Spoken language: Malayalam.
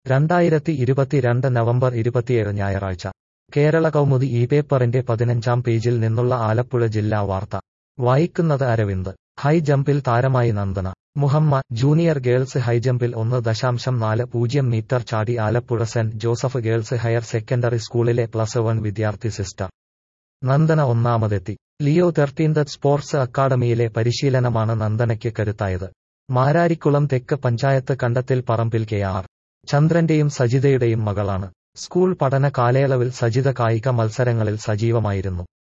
രണ്ടായിരത്തി ഇരുപത്തിരണ്ട് നവംബർ ഇരുപത്തിയേഴ് ഞായറാഴ്ച കേരള കൗമുദി ഈ പേപ്പറിന്റെ പതിനഞ്ചാം പേജിൽ നിന്നുള്ള ആലപ്പുഴ ജില്ലാ വാർത്ത വായിക്കുന്നത് അരവിന്ദ് ഹൈ ജമ്പിൽ താരമായി നന്ദന മുഹമ്മ ജൂനിയർ ഗേൾസ് ഹൈജമ്പിൽ ഒന്ന് ദശാംശം നാല് പൂജ്യം മീറ്റർ ചാടി ആലപ്പുഴ സെന്റ് ജോസഫ് ഗേൾസ് ഹയർ സെക്കൻഡറി സ്കൂളിലെ പ്ലസ് വൺ വിദ്യാർത്ഥി സിസ്റ്റർ നന്ദന ഒന്നാമതെത്തി ലിയോ തേർട്ടീൻത് സ്പോർട്സ് അക്കാദമിയിലെ പരിശീലനമാണ് നന്ദനയ്ക്ക് കരുത്തായത് മാരാരിക്കുളം തെക്ക് പഞ്ചായത്ത് കണ്ടത്തിൽ പറമ്പിൽ കെ ആർ ചന്ദ്രന്റെയും സജിതയുടെയും മകളാണ് സ്കൂൾ പഠന കാലയളവിൽ സജിത കായിക മത്സരങ്ങളിൽ സജീവമായിരുന്നു